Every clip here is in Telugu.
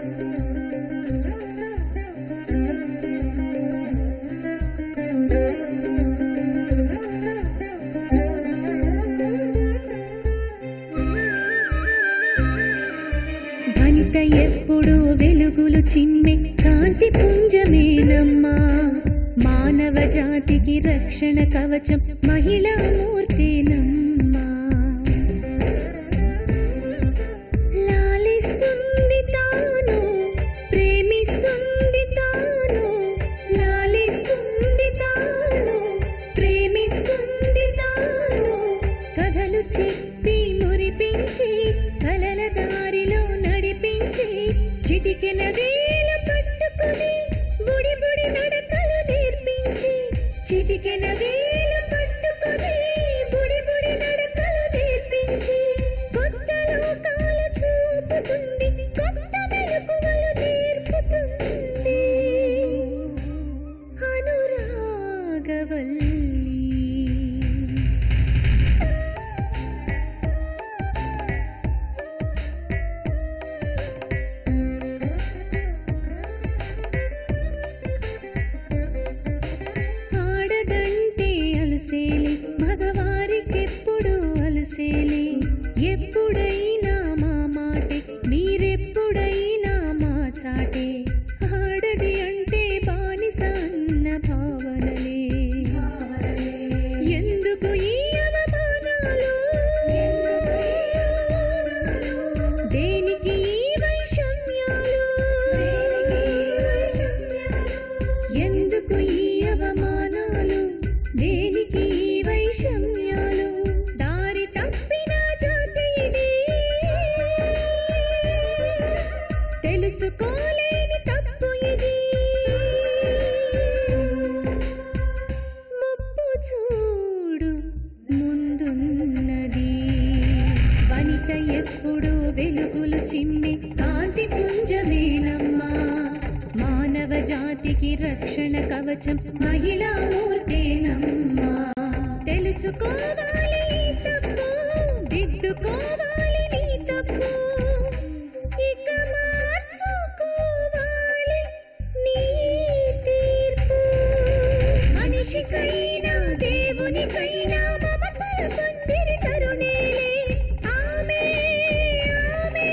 వనిత ఎప్పుడు వెలుగులు చిమ్మె కాంతి పుంజమేనమ్మా మానవ జాతికి రక్షణ కవచం మహిళా మూర్తేనమ్మా లాలిస్తుంది తాను ప్రేమిస్తుంది తాను లాలిస్తుంది తాను ప్రేమిస్తుంది తాను కథలు చెప్పి మురిపించి కలల దారిలో నడిపించి చిటికెన వేల పట్టుకుని బుడి బుడి నడకలు నేర్పించి చిటికెన వేల పట్టుకుని బుడి బుడి నడకలు నేర్పించి కొత్త లోకాలు చూపుతుంది కొత్త మెలకువలు నేర్పుతుంది అనురాగవల్లి ఆడదంటే అలసేలి మగవారికెప్పుడు అలసేలి ఎప్పుడైనా మా మాటే మీరెప్పుడైనా మా చాటే ఆడది అంటే బానిస అన్న భావనలే ఎందుకు ఈ అవమానాలు దేనికి ఈ వైషమ్యాలు ఎందుకు ఈ అవమానాలు దేనికి ఈ వైషమ్యాలు దారి తప్పిన జాతి ఇది తెలుసుకోలేని తప్పు ఇది ముప్పు చూడు ముందున్నది వనిత ఎప్పుడు వెలుగులు చిమ్మి కాంతి పుంజమేనమ్మా మానవ జాతికి రక్షణ కవచం మహిళా మూర్తేనమ్మా తెలుసుకోవాలి ఈ తప్పు దిద్దుకోవాలి నీ తప్పు ఇక మార్చుకోవాలి నీ తీర్పు మనిషికైనా దేవునికైనా మమతల పొందిరి తరుణేలే ఆమె ఆమె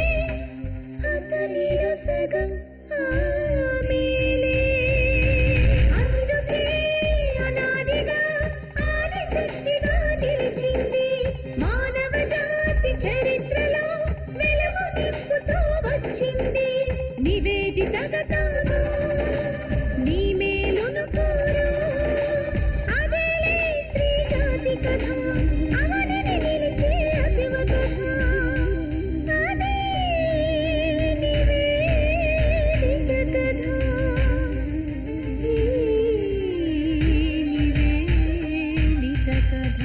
అతనిలో సగం ఆమెలే అందుకే అనాదిగా ఆదిశక్తిగా నిలిచింది మానవ జాతి చరిత్రలో వెలుగు నింపుతూ వచ్చింది నివేదితగా తాను నీ మేలును కోరు అదేలే స్త్రీ జాతి కథ అవనిని నిలిచే అతివ కథ అదే నివేదిత కథ ఈ నివేదిత కథ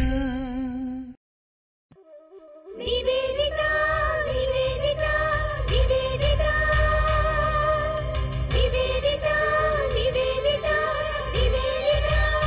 నివేదిత నివేదిత నివేదిత నివేదిత నివేదిత నివేదిత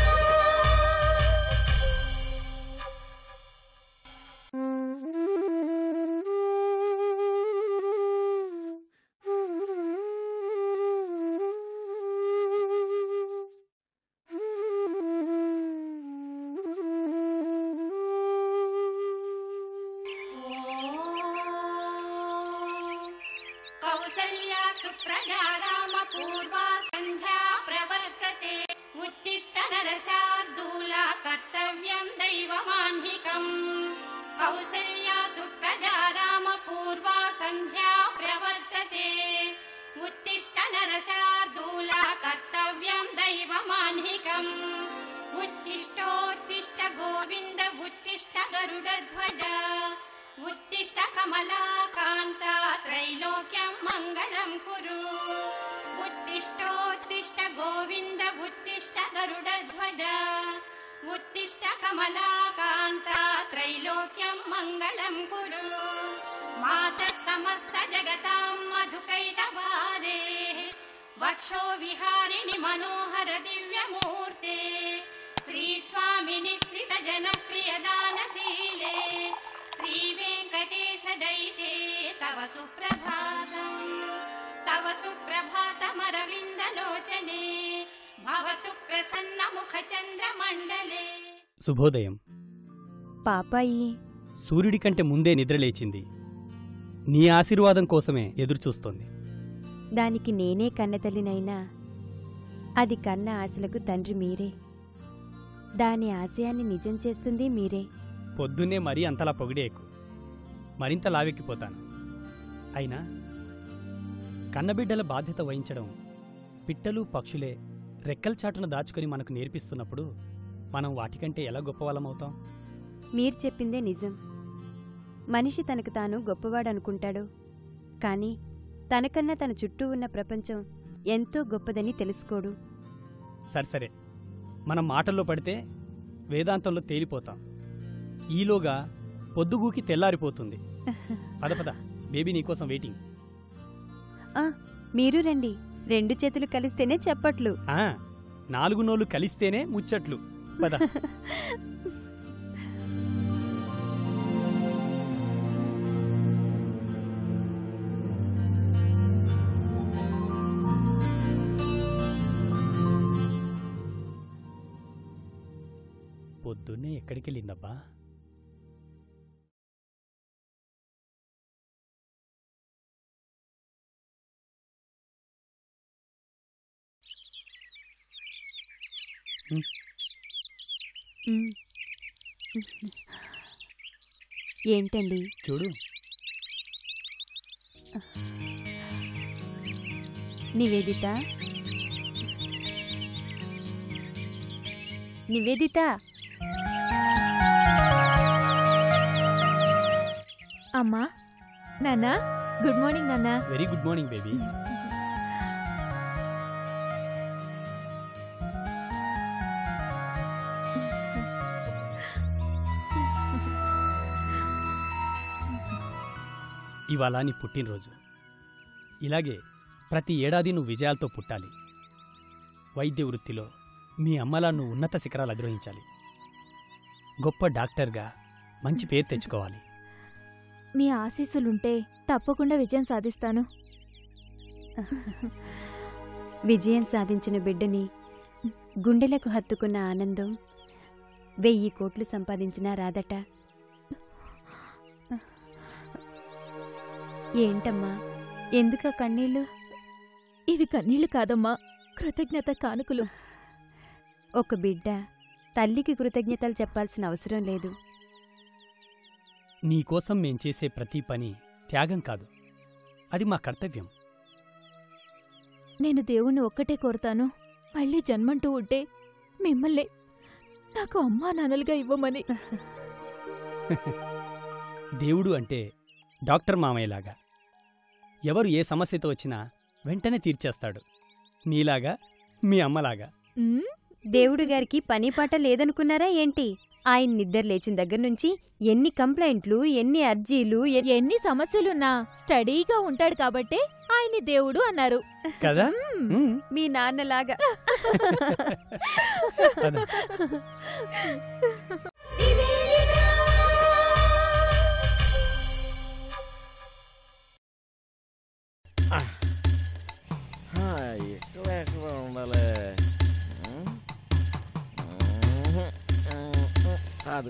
कौसल्या सुप्रजा रामपूर्वा सन्ध्या प्रवर्तते उत्तिष्ठ नरशार्दूला कर्तव्यम् दैवमाह्निकम् कौसल्या सुप्रजा रामपूर्वा सन्ध्या प्रवर्तते उत्तिष्ठ नरशार्दूला कर्तव्यम् दैवमाह्निकम् उत्तिष्ठोत्तिष्ठ गोविन्द उत्तिष्ठ गरुडध्वज उत्तिष्ठ कमलाकान्ता त्रैलोक्यम् मङ्गलम् कुरु उत्तिष्ठोत्तिष्ठ गोविन्द उत्तिष्ठ गरुडध्वज उत्तिष्ठ कमलाकान्ता त्रैलोक्यम् मङ्गलम् कुरु मातः समस्त जगताम् मधुकैटभारे वक्षो विहारिणि मनोहर दिव्यमूर्ते श्रीस्वामिनि श्रित जनप्रिय दानशीले श्रीवेङ्कटेश दैते तव सुप्रभातम् సుప్రభాతమరవిందలోచనే భవతు ప్రసన్న ముఖ చంద్రమండలే శుభోదయం పాపాయి సూర్యుడి కంటే ముందే నిద్రలేచింది నీ ఆశీర్వాదం కోసమే ఎదురుచూస్తోంది దానికి నేనే కన్నతల్లినైనా అది కన్న ఆశలకు తండ్రి మీరే దాని ఆశయాన్ని నిజం చేస్తుంది మీరే పొద్దున్నే మరీ అంతలా పొగిడేకు మరింత లావెక్కిపోతాను అయినా కన్నబిడ్డల బాధ్యత వహించడం పిట్టలు పక్షులే రెక్కల చాటున దాచుకొని మనకు నేర్పిస్తున్నప్పుడు మనం వాటికంటే ఎలా గొప్పవాళ్ళమవుతాం మీరు చెప్పిందే నిజం మనిషి తనకు తాను గొప్పవాడనుకుంటాడు కానీ తనకన్నా తన చుట్టూ ఉన్న ప్రపంచం ఎంతో గొప్పదని తెలుసుకోడు సరే సరే మనం మాటల్లో పడితే వేదాంతంలో తేలిపోతాం ఈలోగా పొద్దుగూకి తెల్లారిపోతుంది పద పద బేబీ నీకోసం వెయిటింగ్ ఆ మీరు రండి రెండు చేతులు కలిస్తేనే చెప్పట్లు ఆ, నాలుగు నోళ్ళు కలిస్తేనే ముచ్చట్లు పద పొద్దున్నే ఎక్కడికి వెళ్ళిందబ్బా ఉమ్. ఏంటండి చూడు నివేదిత నివేదిత అమ్మా నాన్నా గుడ్ మార్నింగ్ నాన్నా వెరీ గుడ్ మార్నింగ్ బేబీ ఇవాళ నీ పుట్టినరోజు ఇలాగే ప్రతి ఏడాది నువ్వు విజయాలతో పుట్టాలి వైద్య వృత్తిలో మీ అమ్మలా నువ్వు ఉన్నత శిఖరాలు అధిరోహించాలి గొప్ప డాక్టర్గా మంచి పేరు తెచ్చుకోవాలి మీ ఆశీస్సులుంటే తప్పకుండా విజయం సాధిస్తాను విజయం సాధించిన బిడ్డని గుండెలకు హత్తుకున్న ఆనందం వెయ్యి కోట్లు సంపాదించినా రాదట ఏంటమ్మా ఎందుక కన్నీళ్ళు ఇవి కన్నీళ్లు కాదమ్మా కృతజ్ఞత కానుకలు ఒక బిడ్డ తల్లికి కృతజ్ఞతలు చెప్పాల్సిన అవసరం లేదు నీకోసం మేం చేసే ప్రతి పని త్యాగం కాదు అది మా కర్తవ్యం నేను దేవుణ్ణి ఒక్కటే కోరుతాను మళ్ళీ జన్మంటూ ఉంటే మిమ్మల్ని నాకు అమ్మా నాన్నలుగా ఇవ్వమని దేవుడు అంటే డాక్టర్ మామయ్యలాగా ఎవరు ఏ సమస్యతో వచ్చినా వెంటనే తీర్చేస్తాడు నీలాగా మీ అమ్మలాగా ఉమ్, దేవుడు గారికి పని పాట లేదనుకున్నారా ఏంటి ఆయన నిద్ర లేచిన దగ్గర నుంచి ఎన్ని కంప్లైంట్లు ఎన్ని అర్జీలు ఎ- ఎన్ని సమస్యలున్నా స్టడీగా ఉంటాడు కాబట్టే ఆయన్ని దేవుడు అన్నారు కదా ఉమ్, ఉమ్, మీ నాన్నలాగా పద. ఆ, ఎక్కడ ఎక్కడ ఉండాలి ఉమ్, ఉమ్, ఉమ్, కాదు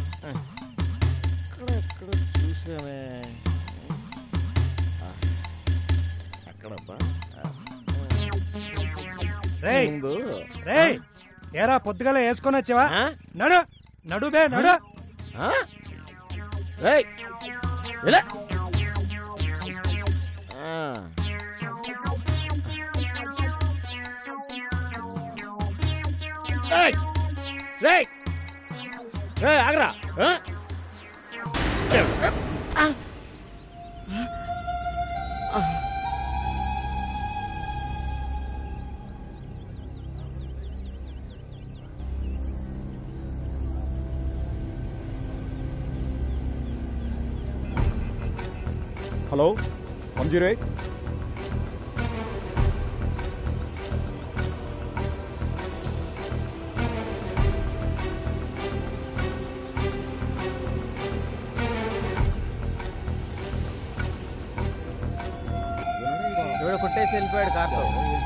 ఎక్కడ ఎక్కడ చూసానే ఆ, ఎక్కడబ్బా ఆ, రేయ్ ముందు రేయ్ ఏరా పొద్దుగల వేసుకొని వచ్చావా ఆ? నడు నడు బే నడు ఆ? రేయ్, ఇలా. ఆ. రేయ్, రేయ్. రేయ్, ఆగరా ఆ? ఆ. ఆ. హలో వన్ జీరో ఎయిట్ ఆవిడ కొట్టేసి వెళ్ళిపోయాడు కార్తో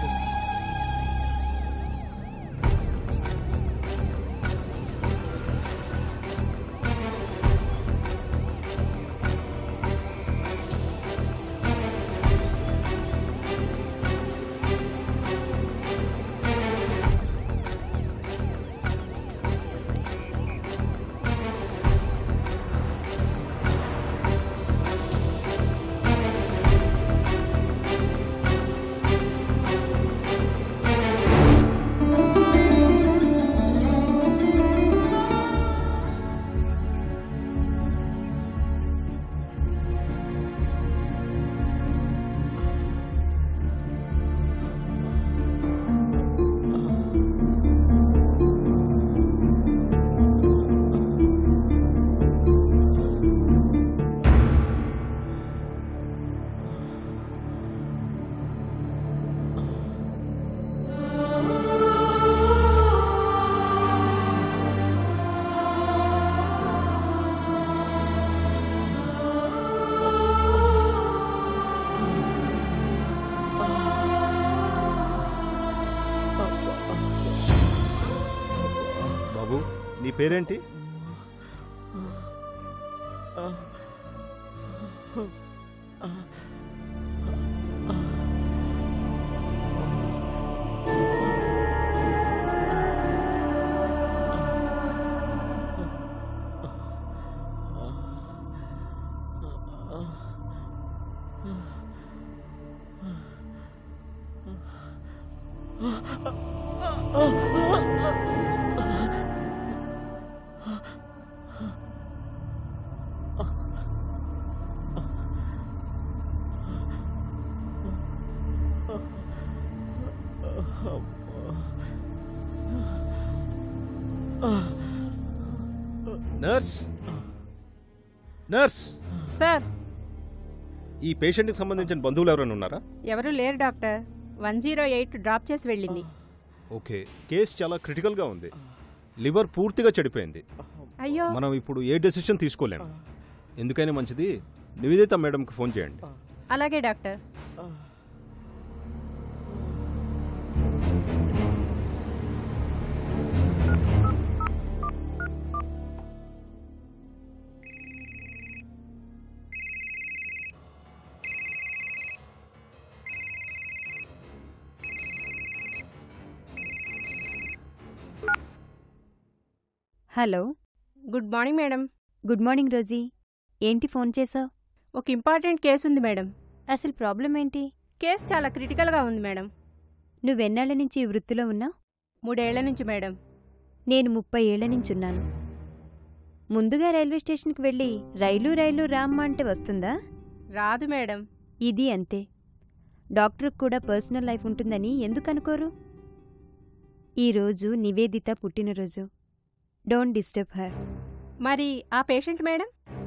బాబు నీ పేరేంటి నర్స్ నర్స్ సార్ ఈ పేషెంట్కి సంబంధించిన బంధువులు ఎవరైనా ఉన్నారా ఎవరు లేరు doctor one zero eight drop చేసి వెళ్ళింది ఓకే కేసు చాలా క్రిటికల్గా ఉంది లివర్ పూర్తిగా చెడిపోయింది అయ్యో మనం ఇప్పుడు ఏ డెసిషన్ తీసుకోలేము ఎందుకైనా మంచిది నివేదిత మేడంకి ఫోన్ చేయండి అలాగే doctor hello good morning madam good morning Rosie ఏంటి ఫోన్ చేసావు ఒక ఇంపార్టెంట్ కేసు ఉంది మేడం అసలు ప్రాబ్లం ఏంటి కేసు చాలా క్రిటికల్గా ఉంది మేడం నువ్వెన్నాళ్ళ నుంచి ఈ వృత్తిలో ఉన్నావు మూడేళ్ల నుంచి మేడం నేను ముప్పై ఏళ్ల నుంచున్నాను ముందుగా రైల్వే స్టేషన్కి వెళ్ళి రైలు రైలు రామ్మ అంటే వస్తుందా రాదు మేడం ఇది అంతే డాక్టర్కి కూడా పర్సనల్ లైఫ్ ఉంటుందని ఎందుకు అనుకోరు ఈరోజు నివేదిత పుట్టినరోజు డోంట్ డిస్టర్బ్ హర్ మరి ఆ పేషెంట్ మేడం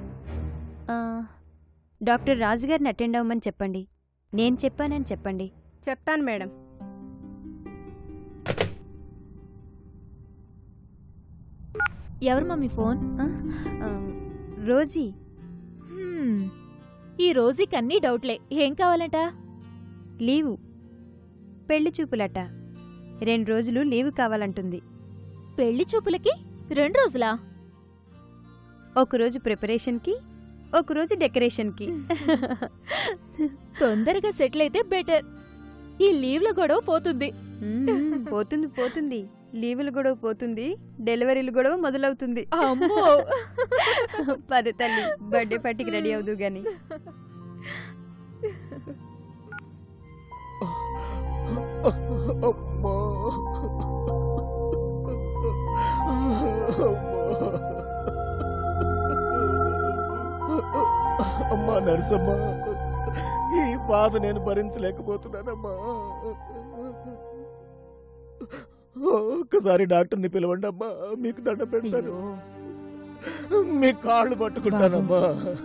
డాక్టర్ రాజుగారిని అటెండ్ అవ్వమని చెప్పండి నేను చెప్పానని చెప్పండి చెప్తాను మేడం ఎవరు మమ్మీ ఫోన్ ఆ, రోజీ హ్మ్. ఈ రోజుకి అన్నీ డౌట్లే ఏం కావాలంట లీవు పెళ్లి చూపులట రెండు రోజులు లీవు కావాలంటుంది పెళ్లి చూపులకి రెండు రోజులా ఒకరోజు ప్రిపరేషన్కి ఒకరోజు డెకరేషన్కి తొందరగా సెటిల్ అయితే బెటర్ ఈ లీవ్ల గొడవ పోతుంది మ్మ్, పోతుంది పోతుంది లీవులు గొడవ పోతుంది డెలివరీలు గొడవ మొదలవుతుంది అమ్మో పద తల్లి బర్త్డే పార్టీకి రెడీ అవుదు గాని అమ్మా అమ్మా నరసమ్మ ఈ బాధ నేను భరించలేకపోతున్నానమ్మా ఒక్కసారి డాక్టర్ని పిలవండి అమ్మా మీకు దండ పెడతాను మీ కాళ్ళు పట్టుకుంటానమ్మా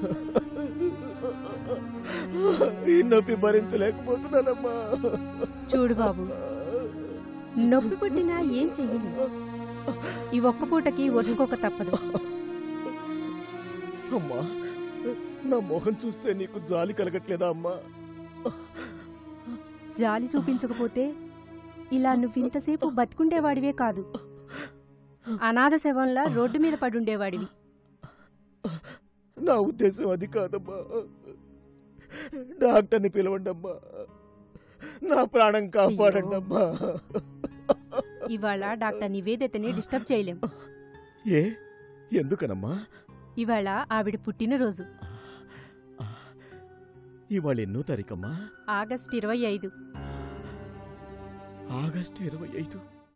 ఈ నొప్పి భరించలేకపోతున్నానమ్మా చూడు బాబు నొప్పి పుట్టినా ఏం చెయ్యను ఈ ఒక్క పూటకి ఒడుచుకోక తప్పదు అమ్మా నా మొహం చూస్తే నీకు జాలి కలగట్లేదా అమ్మా జాలి చూపించకపోతే ఇలా నువ్వింతసేపు బతికుండేవాడివే కాదు అనాథ శవంలా రోడ్డు మీద పడుండేవాడివి నా ఉద్దేశం అది కాదమ్మా డాక్టర్ని పిలవండమ్మా నా ప్రాణం కాపాడండి అమ్మా ఇవాళ డాక్టర్ నివేదితని డిస్టర్బ్ చేయలేం ఏ ఎందుకనమ్మా ఇవాళ ఆవిడ పుట్టినరోజు ఇవాళ ఎన్నో తారీఖమ్మా ఆగస్ట్ ఇరవై ఐదు ఆగస్టు ఇరవై ఐదు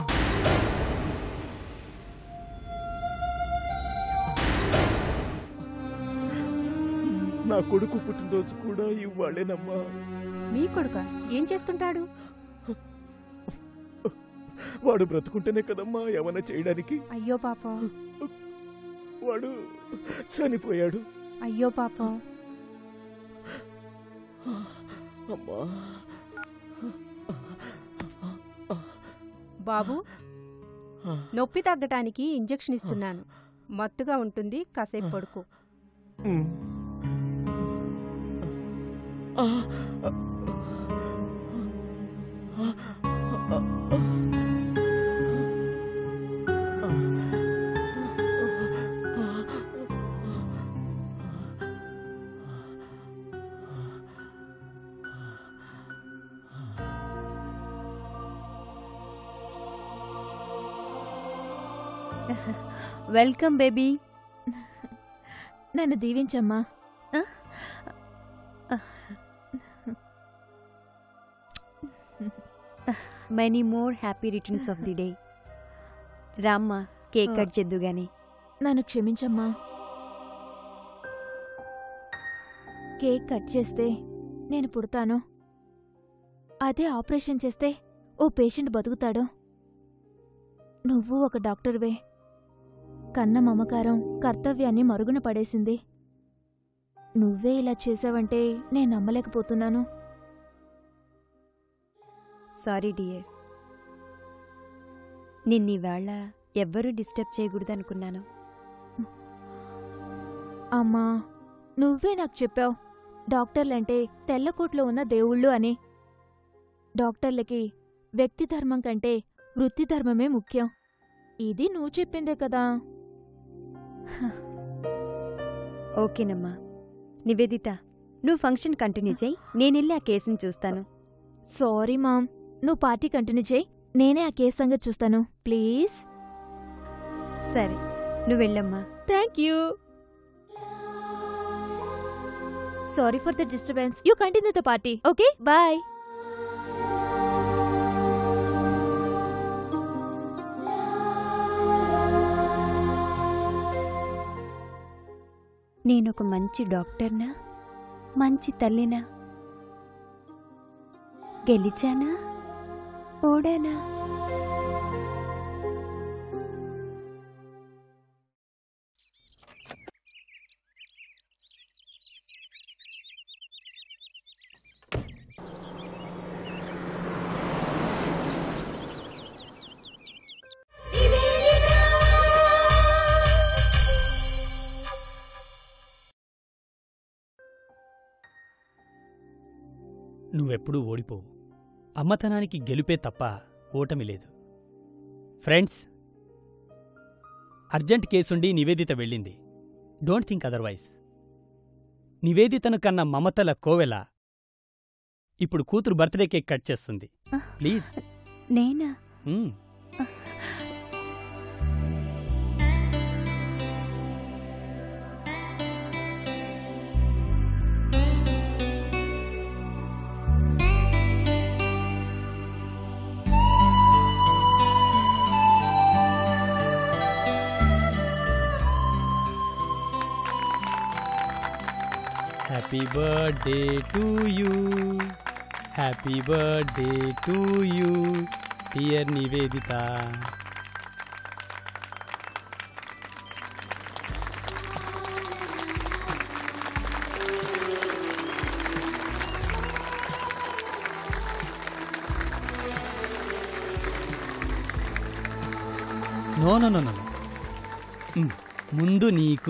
నా కొడుకు పుట్టినరోజు కూడా ఇవాళేనమ్మా మీ కొడుక ఏం చేస్తుంటాడు వాడు బ్రతుకుంటేనే కదమ్మా ఏమన్నా చేయడానికి అయ్యో పాపం వాడు చనిపోయాడు అయ్యో పాపం అమ్మా బాబు నొప్పి తగ్గటానికి ఇంజెక్షన్ ఇస్తున్నాను మత్తుగా ఉంటుంది కాసేపు పడుకో ఉమ్. ఆ, ఆ, ఆ, ఆ, ఆ. వెల్కమ్ బేబీ నన్ను దీవించమ్మా many more happy returns of the day రామ్మా కేక్ కట్ చేద్దు గాని నన్ను క్షమించమ్మా కేక్ కట్ చేస్తే నేను పుడతాను అదే ఆపరేషన్ చేస్తే ఓ పేషెంట్ బతుకుతాడు నువ్వు ఒక డాక్టర్వే కన్న మమకారం కర్తవ్యాన్ని మరుగున పడేసింది నువ్వే ఇలా చేసావంటే నేను నమ్మలేకపోతున్నాను సారీ డియర్ నిన్నివాళ ఎవ్వరూ డిస్టర్బ్ చేయకూడదనుకున్నాను అమ్మా నువ్వే నాకు చెప్పావు డాక్టర్లంటే తెల్లకోట్లో ఉన్న దేవుళ్ళు అని డాక్టర్లకి వ్యక్తి ధర్మం కంటే వృత్తి ధర్మమే ముఖ్యం ఇది నువ్వు చెప్పిందే కదా ఓకేనమ్మా నివేదిత నువ్వు ఫంక్షన్ కంటిన్యూ చేయి నేనెళ్ళి ఆ కేసుని చూస్తాను సారీ మామ్ నువ్వు పార్టీ కంటిన్యూ చేయి నేనే ఆ కేసు సంగతి చూస్తాను ప్లీజ్ సరే నువ్వు వెళ్ళమ్మా thank you sorry for the disturbance you continue the party okay bye నేనొక మంచి డాక్టర్నా మంచి తల్లినా గెలిచానా ఓడానా నువ్వెప్పుడూ ఓడిపోవు అమ్మతనానికి గెలుపే తప్ప ఓటమి లేదు ఫ్రెండ్స్ అర్జెంట్ కేసుండి నివేదిత వెళ్ళింది డోంట్ థింక్ అదర్వైజ్ నివేదితను కన్న మమతల కోవెల ఇప్పుడు కూతురు బర్త్డే కేక్ కట్ చేస్తుంది ప్లీజ్ నేనా మ్మ్. Happy birthday to you happy birthday to you dear Nivedita no no no no no. మ్, ముందు నీకు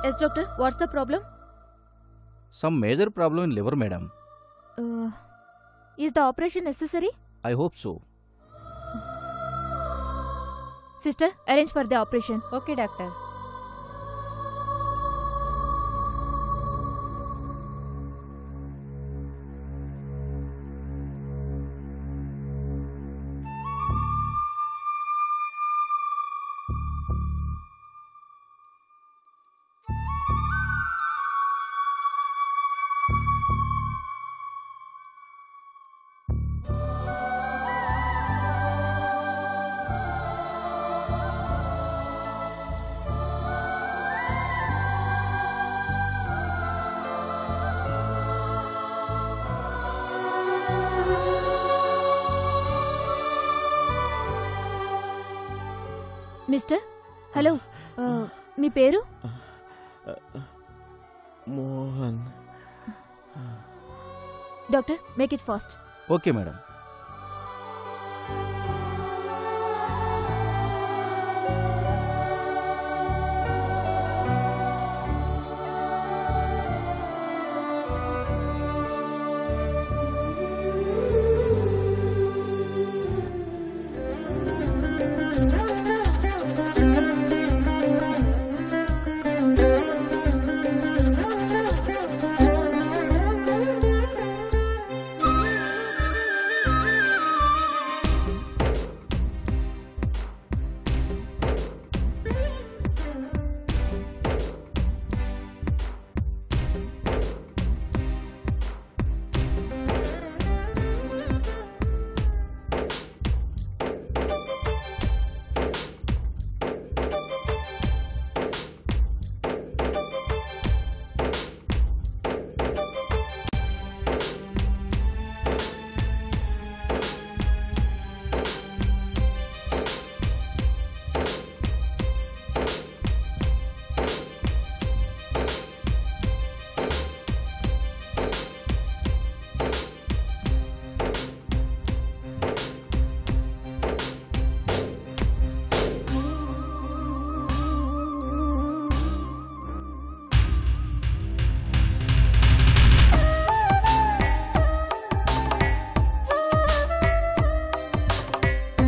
yes doctor what's the problem some major problem in liver madam is the operation necessary I hope so sister arrange for the operation okay doctor mister hello ఆ, మీ పేరు Mohan doctor make it fast okay madam